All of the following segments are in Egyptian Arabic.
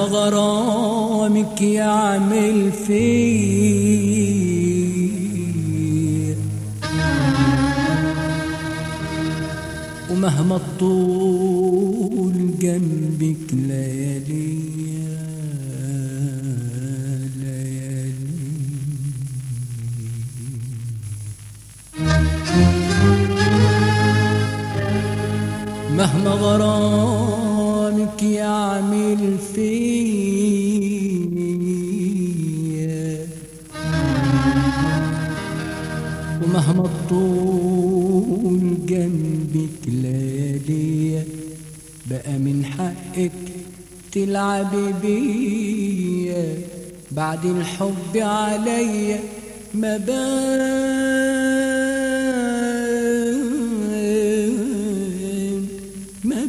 غرامك يعمل فيه ومهما الطول جنبك ليالي مهما غرامك يعمل فيا ومهما الطول جنبك لياليا بقى من حقك تلعبي بيا بعد الحب عليا ما بان ما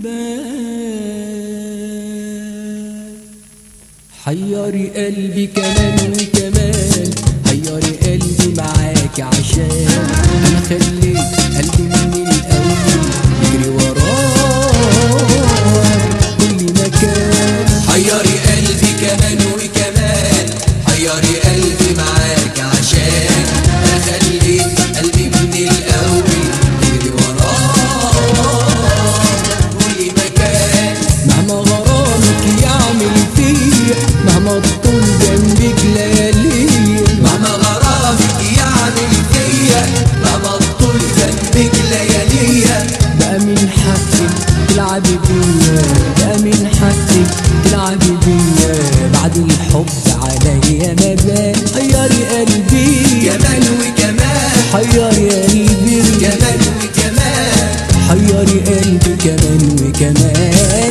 بان حيري قلبي كمان وكمان حيري قلبي معاك عشان انا خليت قلبي من الاول يجري وراك كل مكان حيري قلبي كمان وكمان حيري قلبي معاك عشان انا خليت قلبي من الاول يجري وراك كل مكان مهما غرامك يعمل فيا مهما تطول جنبك ليالي مهما غرامك يعمل فيا مهما طول ذنبك لياليا بقى من حقك تلعبي بيا بقى من حقك تلعبي بيا بعد الحب عليا ما بان حيري قلبي كمان وكمان حيري قلبي كمان وكمان حيري قلبي كمان وكمان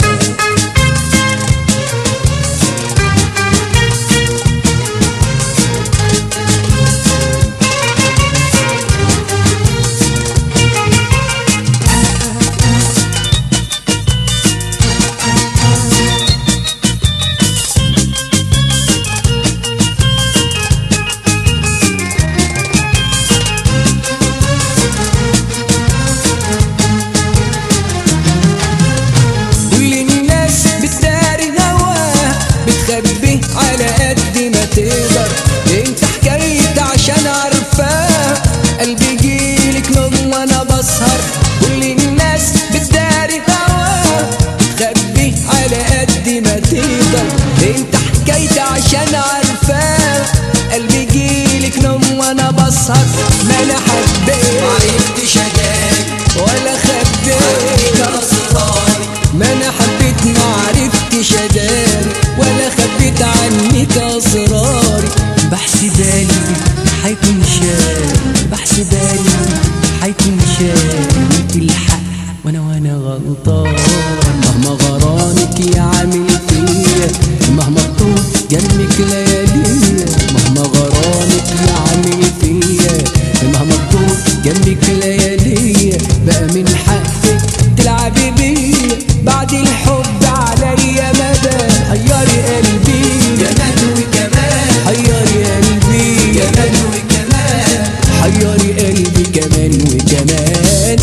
كل الناس بتداري هواها بتخبي على قد ما تقدر انت حكايت عشان عارفاها قلبي يجيلك نوم وانا بسهر كل الناس بتداري هواها بتخبي على قد ما تقدر انت حكايت عشان عارفاها قلبي يجيلك نوم وانا بسهر ما انا حبيت معرفتش اداك ولا خبيت عنك اسراري ما انا حبيت ما عرفتش اداري ولا خبيت عنك اسراري بحسبالي حيكون شاب بحسبالي حيكون شاب انت الحق وانا وانا غلطان مهما غرامك يعمل فيا مهما الطول جنبك لياليا مهما غرامك يعمل فيا مهما الطول جنبك لياليا بقى من حقك تلعبي بيا بعد الحب عليا مدى حيري قلبي كمان وكمان حيري قلبي كمان وكمان حيري قلبي كمان وكمان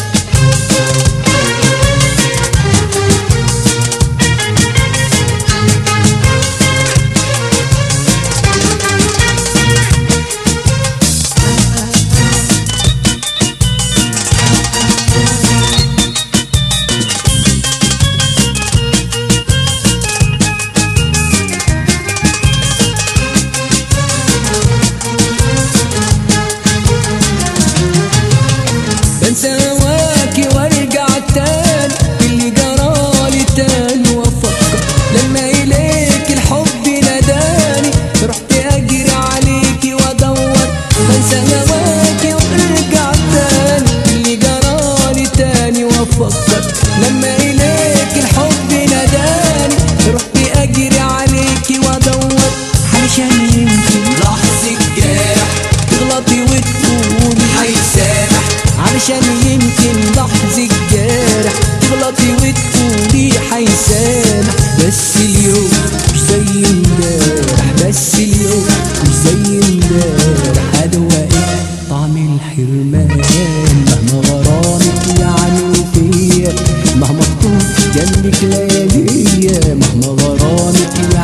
بنسى هواكي وارجع تاني اللي جرالي تاني وافكر لما اليك الحب ناداني رحت اجري عليكي وادور بنسى هواكي وارجع تاني اللي جرالي تاني وافكر لما اليك الحب ناداني رحت اجري عليكي وادور علشان يمكن لحظة جارح تغلطي وتقولي هيسامح علشان يمكن لحظة جارح تغلطي وتقولي هيسامح بس اليوم مش زي امبارح بس اليوم مش زي امبارح ادوى ايه طعم الحرمان مهما غرامك يعني فيا مهما تطول جنبك لياليا مهما غرامك يعني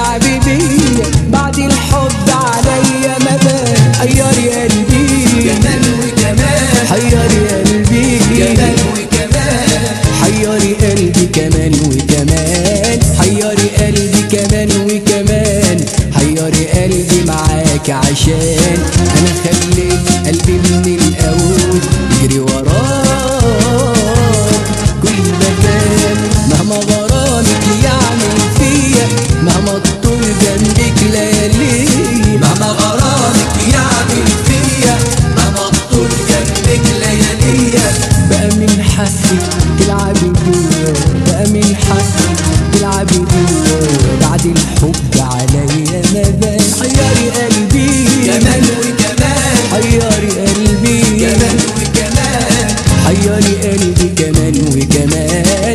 تلعبي بيا بعد الحب عليا ما بان حيري قلبي جمال وجمال حيري قلبي جمال وجمال حيري قلبي كمان وكمان حيري قلبي كمان وكمان حيري قلبي معاك عشان انا خليت قلبي من الاول يجري وراك كل مكان مهما غرامك يعمل فيا مهما الطول جنبك ليالي مهما غرامك يعمل فيا مهما الطول جنبك لياليا بقى من حقك تلعبي بيا بقى من حقك تلعبي بيا بعد الحب عليا ما بان حيري قلبي جمال وجمال حيري قلبي جمال وجمال حيري قلبي كمان وكمان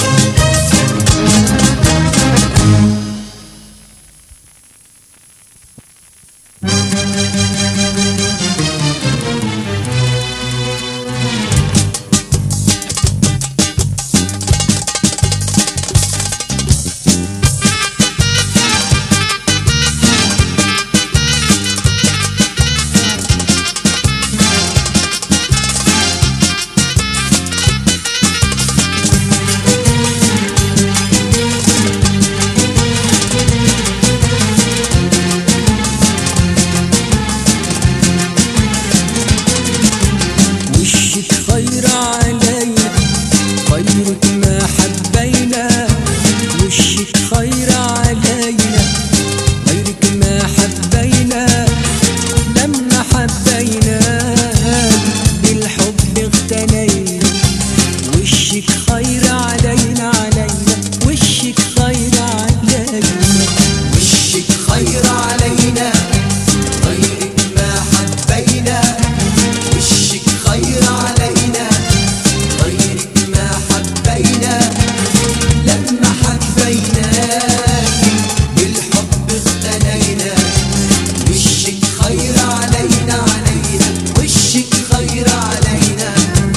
وشك خير علينا خيرك ما حبينا وشك خير علينا غيرك ما حبينا لما حبينا بالحب اغتنينا وشك خير علينا علينا وشك خير علينا وشك خير علينا غيرك ما حبينا وشك خير علينا غيرك ما حبينا لما حبيناك بالحب اغتنينا وشك خير علينا علينا وشك خير علينا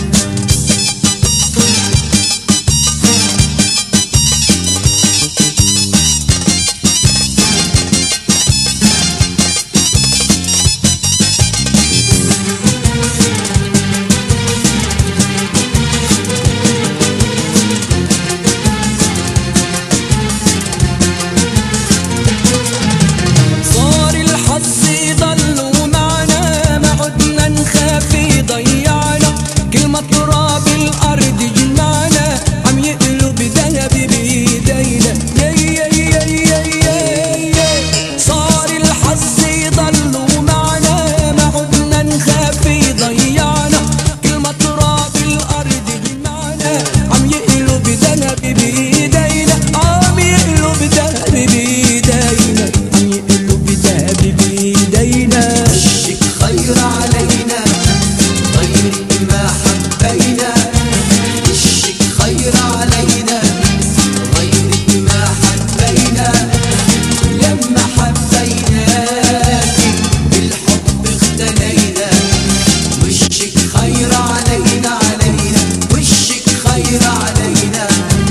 صار الحظ ضلوا معنا ما عدنا نخاف يضيعنا كلمة تراب الأرض جمعنا عم يقلب ذهب بإيدينا يا يا يا يا يا يا صار الحظ ضلوا معنا ما عدنا نخاف يضيعنا كلمة تراب الأرض جمعنا عم يقلب ذهب بإيدينا عم يقلب ذهب بإيدينا عم يقلب ذهب بإيدينا وشك خير علينا غيرك ما حبينا وشك خير علينا غيرك ما حبينا لما حبيناك بالحب اغتنينا وشك خير علينا علينا وشك خير علينا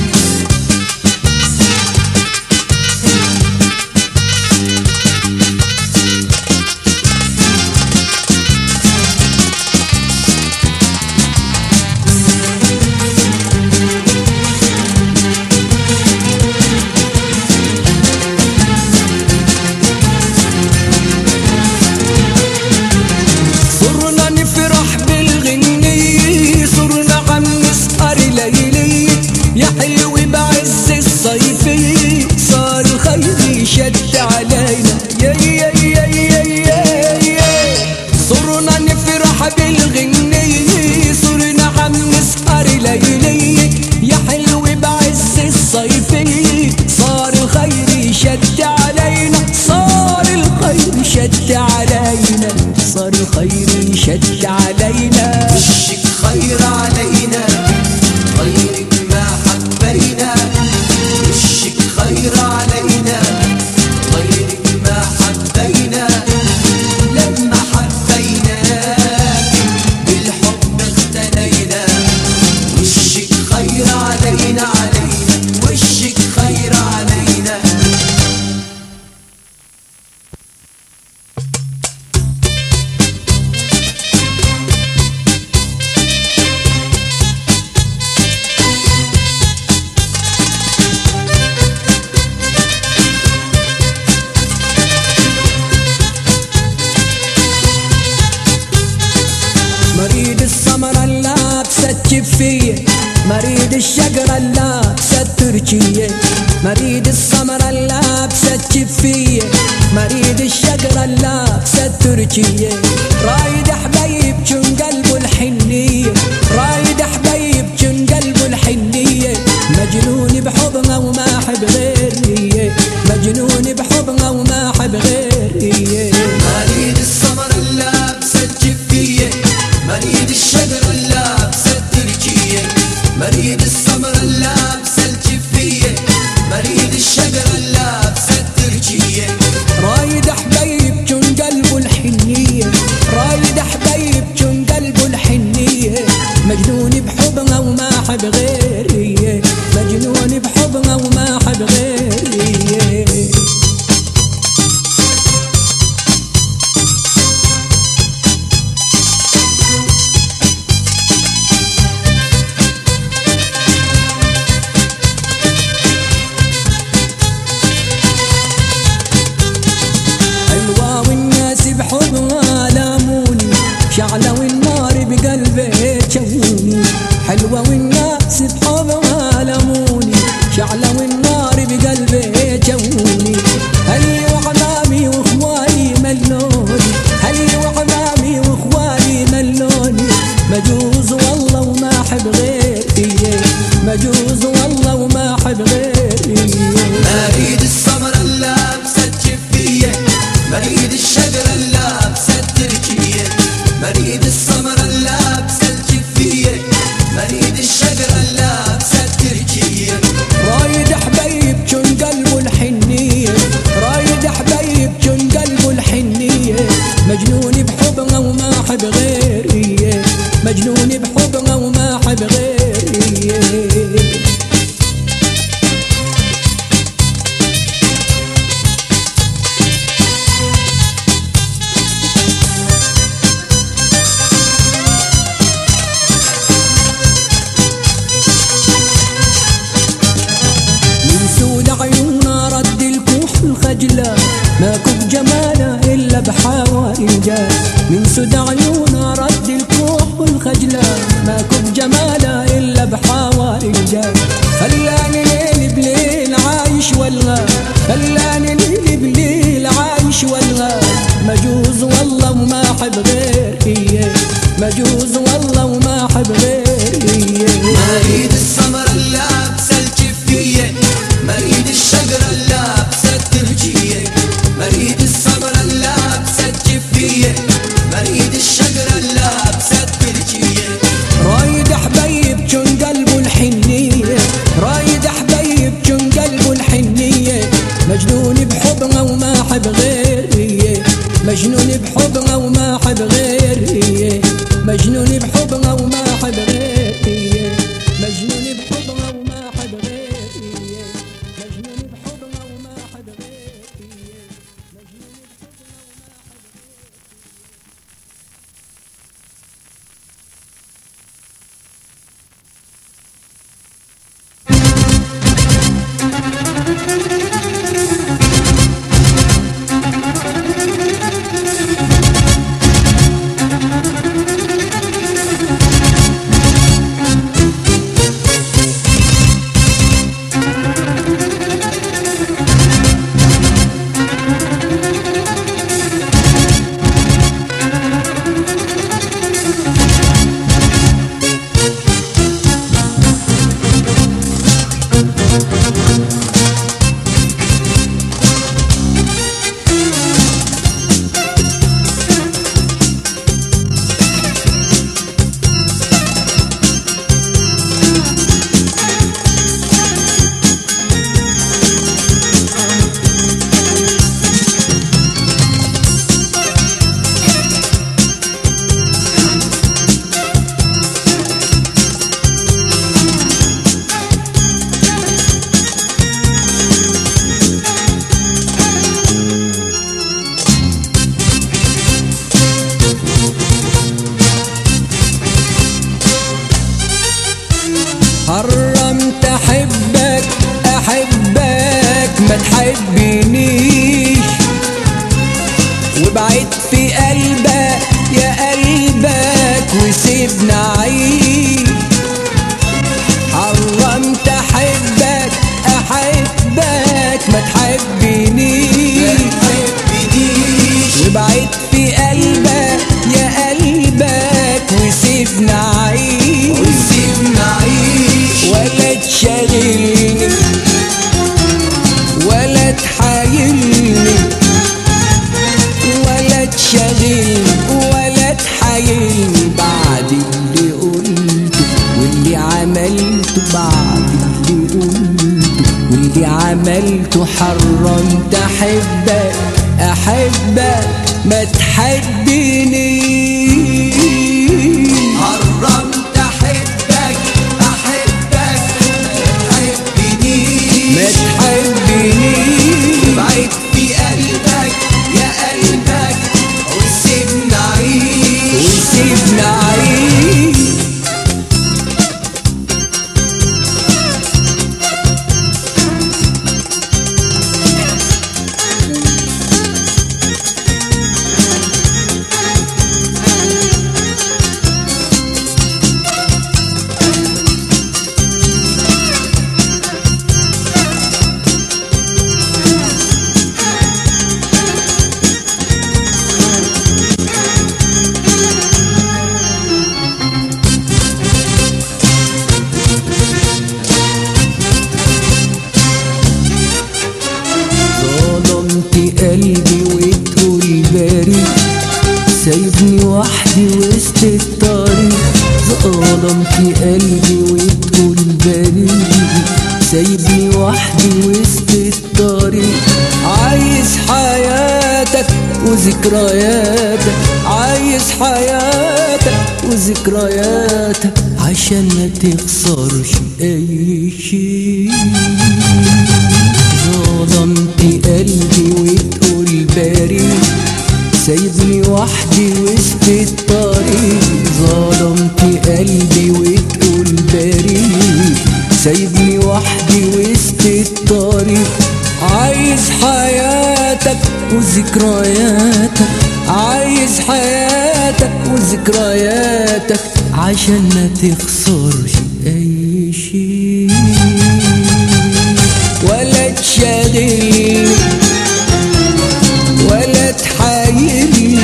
صرنا نفرح بالغنية صرنا عم نسهر ليلي يا حلو بعز الصيفية صار الخير شد علينا يا يا يا يا يا يا صرنا نفرح بالغنية صرنا عم نسهر ليلي يا حلو بعز الصيفية صار الخير شد علينا صار الخير شد علينا صار الخير شد علينا وشك خير علينا غيرك ما حبينا وشك خير علينا غيرك ما حبينا لما حبيناك بالحب اغتنينا وشك خير علينا علينا وشك خير علينا فيه مريد الشجرة اللابسة التركية مريد السمرة اللابسة فيه مريد الشجرة اللابسة التركية رايد حبيب جن قلبه الحنية رايد حبيب جن قلبه الحنية مجنون بحضنه وما حب غيري مجنون بحضنه وما حب غيري مريد السمر اللابسة الجفية مريد الشجر اللابسة التركية مريد السمر اللابسة الجفية مريد الشجر اللابسة التركية رايد حبيب جن قلبه الحنية رايد حبيب جن قلبه الحنية مجنون بحضنه وما حب غيري مجنون بحضنه وما حب غيري حلوة والناس بحضنها لاموني شعلة والنار بقلبي جوني حلوة والناس بحضنها لاموني شعلة والنار بقلبي جوني هلي وعمامي واخوالي ملوني هلي وعمامي واخوالي ملوني مجوز والله وما احب غيري مجوز والله وما احب غيري مريد السمر اللابسة الجفية مريد الشجر اللابسة التركية مريد السمر اللابسة الجفية مريد الشجر اللابسة التركية رايد حبيب جن قلبه الحنية رايد حبيب جن قلبه الحنية مجنون بحضنه وما حب غيري مجنون بحضنه وما حب غيري من سود عيونا رد الكوح الخجلة ماكو بجمالة إلا بحواري الجاه من سود عيونا رد الكوح الخجلة ماكو بجمالة إلا بحواري الجاه خلاني ليل بليل عايش والغا خلاني ليل بليل عايش والغا مجوز والله وما حب غيري مجوز والله وما حب غيري مريد السمر اللابسة الجفية مريد الشجر اللابسة التركية مريد السمر اللابسة الجفية مريد الشجر اللابسة التركية رايد حبيب جن قلبه الحنية رايد حبيب جن قلبه الحنية مجنون بحضنه وما حب غيري مجنون بحضنه وما حب غيري مجنون بحضنه وما حب غيري مجنون بحضنه وما حب غيري مجنون بحضنه وما حب غيري مجنون بحضنه وما حب حرمت احبك احبك ما تحبنيش وابعد في قلبك يا قلبك وسيبنا عيش عملته حرمت احبك احبك ما تحبنيش حرمت احبك احبك ما ما تحبنيش تحبنيش بعيد في قلبك يا قلبك وسيبنا عيش وسيبنا عيش ظلمت قلبي وتقول بريء سايبني وحدي وسط الطريق ظلمت قلبي وتقول بريء سايبني وحدي وسط الطريق عايز حياتك وذكرياتك عايز حياتك وذكرياتك عشان ما تخسرش اي شيء ظلمت قلبي وتقول بريء سايبني وحدي وسط الطريق ظلمت قلبي وتقول بريء سايبني وحدي وسط الطريق عايز حياتك وذكرياتك عايز حياتك وذكرياتك عشان ما تخسرش اي شيء ولا تشغلني ولا تحايلني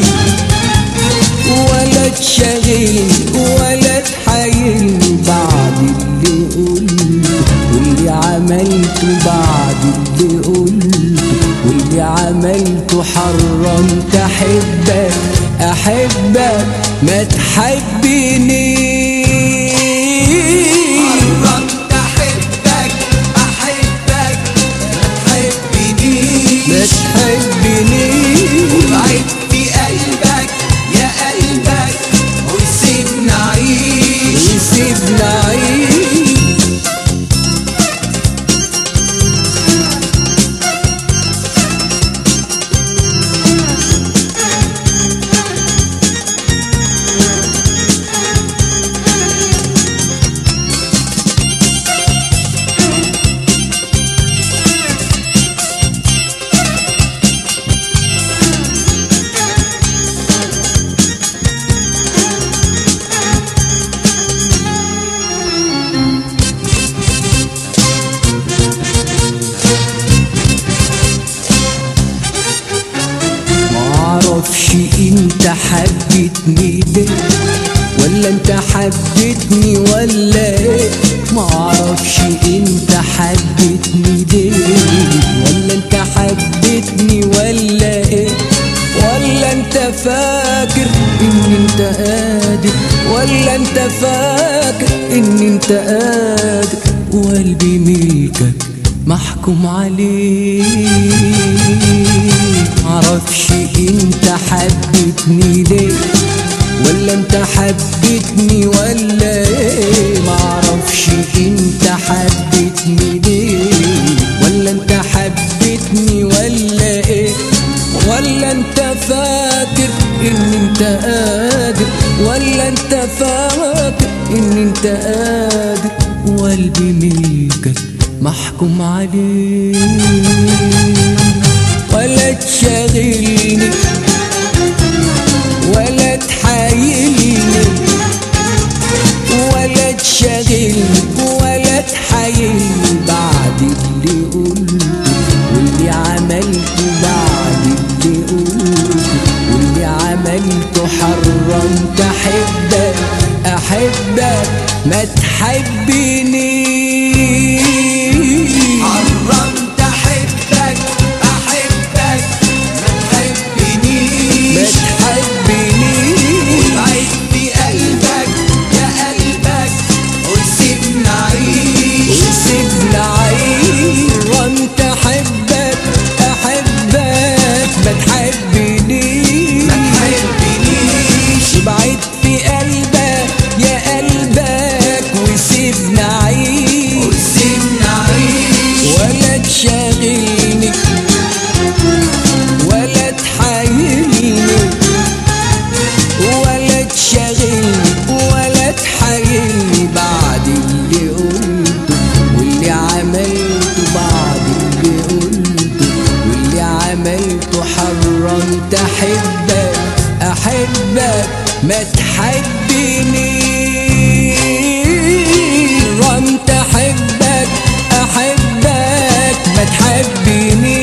ولا تشغلني ولا تحايلني بعد اللي قلته واللي عملته بعد اللي قلته واللي عملته حرمت احبك احبك ما تحبنيش حرمت احبك احبك ما ما تحبنيش تحبنيش بعيد في قلبك يا قلبك وسيبنا عيش وسيبنا عيش معرفش انت حبيتني ليه ولا انت حبيتني ولا ايه معرفش انت حبيتني ليه ولا انت حبيتني ولا ايه ولا انت فاكر ان انت قادر ولا انت فاكر ان انت قادر وقلبي ملكك محكوم عليه معرفش انت حبيتني ليه ولا انت حبيتني ولا ايه معرفش انت حبيتني ليه ولا انت حبيتني ولا ايه ولا انت فاكر ان انت قادر ولا انت فاكر ان انت قادر وقلبي ملكك محكوم عليه ولا تشغلني ولا تحايلني ولا تشغلني ولا تحايلني بعد اللي قلته واللي عملته بعد اللي قلته واللي عملته حرمت احبك احبك ما تحبنيش حرمت احبك احبك ما ما تحبنيش تحبنيش وبعيد في قلبك يا قلبك وسيبنا عيش وسيبنا عيش وانت عملت حرمت احبك احبك ما تحبني حرمت احبك احبك ما تحبني